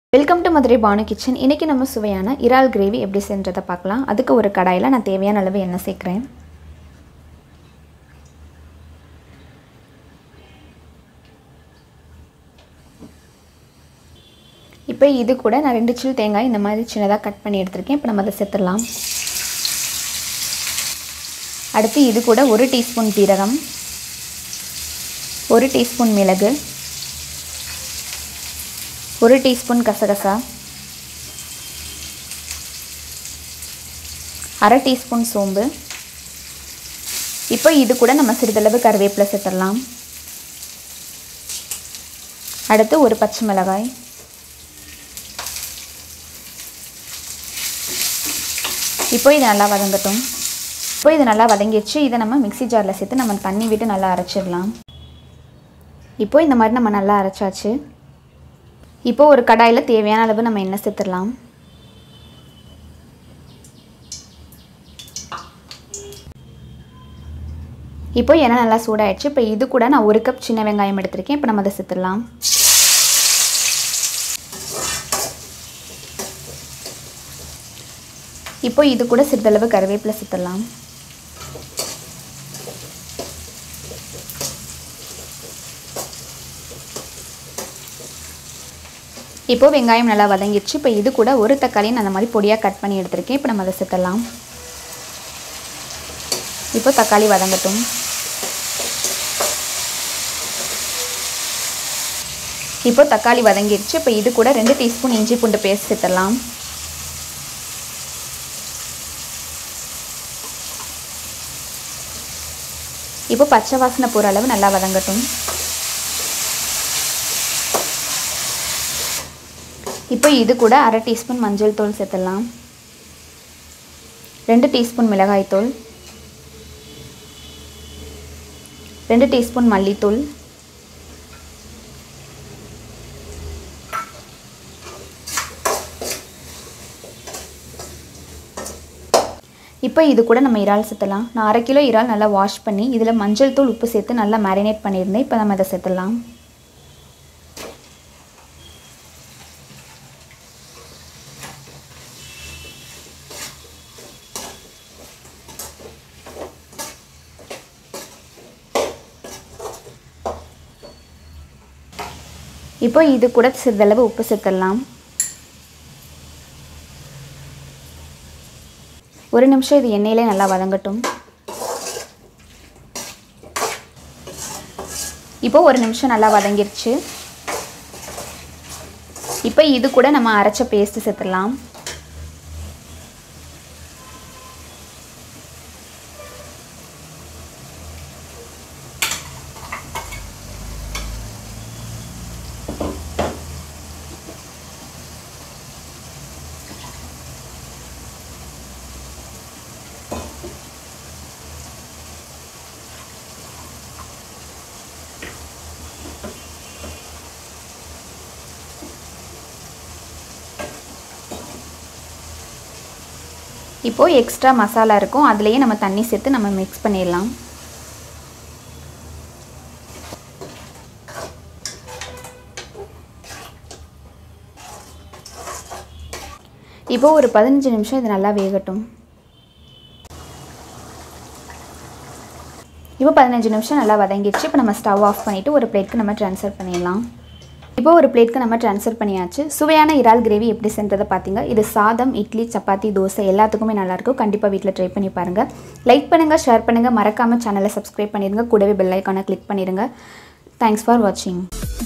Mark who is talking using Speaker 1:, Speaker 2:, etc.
Speaker 1: welcome to Madurai Banu kitchen இன்றைக்கி நம்ம சுவையான இறால் கிரேவி எப்படி செஞ்சதை பார்க்கலாம் அதுக்கு ஒரு கடாயில் நான் தேவையான அளவு எண்ணெய் சேர்க்குறேன் இப்போ இது கூட நான் ரெண்டு சில் தேங்காய் இந்த மாதிரி சின்னதாக கட் பண்ணி எடுத்திருக்கேன் இப்போ நம்ம அதை சேர்த்துடலாம் அடுத்து இது கூட ஒரு டீஸ்பூன் ஜீரகம் ஒரு டீஸ்பூன் மிளகு ஒரு டீஸ்பூன் கசகசா அரை டீஸ்பூன் சோம்பு இப்போ இது கூட நம்ம சிறிதளவு கருவேப்பிலை சேர்த்துடலாம் அடுத்து ஒரு பச்சை மிளகாய் இப்போ இது நல்லா வதங்கட்டும் இப்போ இது நல்லா வதங்கிடுச்சு இதை நம்ம மிக்சி ஜாரில் சேர்த்து நம்ம தண்ணி விட்டு நல்லா அரைச்சிடலாம் இப்போ இந்த மாதிரி நம்ம நல்லா அரைச்சாச்சு இப்போ ஒரு கடாயில் தேவையான அளவு நம்ம எண்ணெய் சேர்த்துடலாம் இப்போ எண்ணெய் நல்லா சூடாயிடுச்சு இப்போ இது கூட நான் ஒரு கப் சின்ன வெங்காயம் எடுத்திருக்கேன் இப்போ நம்ம அதை சேர்த்துடலாம் இப்போ இது கூட சிறிதளவு கருவேப்பிலை சேர்த்துடலாம் இப்போது வெங்காயம் நல்லா வதங்கிடுச்சு இப்போ இது கூட ஒரு தக்காளி நான் அந்த மாதிரி பொடியாக கட் பண்ணி எடுத்திருக்கேன் இப்போ நம்ம அதை சேர்த்துடலாம் இப்போ தக்காளி வதங்கட்டும் இப்போ தக்காளி வதங்கிடுச்சு இப்போ இது கூட ரெண்டு டீஸ்பூன் இஞ்சி பூண்டு பேஸ்ட் சேர்த்துடலாம் இப்போ பச்சை வாசனை போகிற அளவு நல்லா வதங்கட்டும் இப்போ இது கூட அரை டீஸ்பூன் மஞ்சள் தூள் சேர்த்துடலாம் ரெண்டு டீஸ்பூன் மிளகாய் தூள் ரெண்டு டீஸ்பூன் மல்லித்தூள் இப்போ இது கூட நம்ம இறால் சேர்த்துலாம் நான் அரை கிலோ இறால் நல்லா வாஷ் பண்ணி இதில் மஞ்சள் தூள் உப்பு சேர்த்து நல்லா மேரினேட் பண்ணியிருந்தேன் இப்போ நம்ம இதை சேர்த்துடலாம் இப்போ இது கூட சிறிதளவு உப்பு சேர்த்துடலாம் ஒரு நிமிஷம் இது எண்ணெயிலே நல்லா வதங்கட்டும் இப்போ ஒரு நிமிஷம் நல்லா வதங்கிருச்சு இப்போ இது கூட நம்ம அரைச்ச பேஸ்ட்டு சேர்த்துடலாம் இப்போது எக்ஸ்ட்ரா மசாலா இருக்கும் அதுலேயே நம்ம தண்ணி சேர்த்து நம்ம மிக்ஸ் பண்ணிடலாம் இப்போது ஒரு பதினஞ்சு நிமிஷம் இது நல்லா வேகட்டும் இப்போ பதினஞ்சு நிமிஷம் நல்லா வதங்கிடுச்சு இப்போ நம்ம ஸ்டவ் ஆஃப் பண்ணிவிட்டு ஒரு பிளேட்க்கு நம்ம ட்ரான்ஸ்ஃபர் பண்ணிடலாம் இப்போ ஒரு பிளேட்க்கு நம்ம ட்ரான்ஸ்ஃபர் பண்ணியாச்சு சுவையான இறால் கிரேவி எப்படி செஞ்சதை பார்த்தீங்க இது சாதம் இட்லி சப்பாத்தி தோசை எல்லாத்துக்குமே நல்லாயிருக்கும் கண்டிப்பாக வீட்டில் ட்ரை பண்ணி பாருங்கள் லைக் பண்ணுங்கள் ஷேர் பண்ணுங்கள் மறக்காமல் சேனலை சப்ஸ்கிரைப் பண்ணிடுங்க கூடவே பெல் ஐக்கானை கிளிக் பண்ணிடுங்க தேங்க்ஸ் ஃபார் வாட்சிங்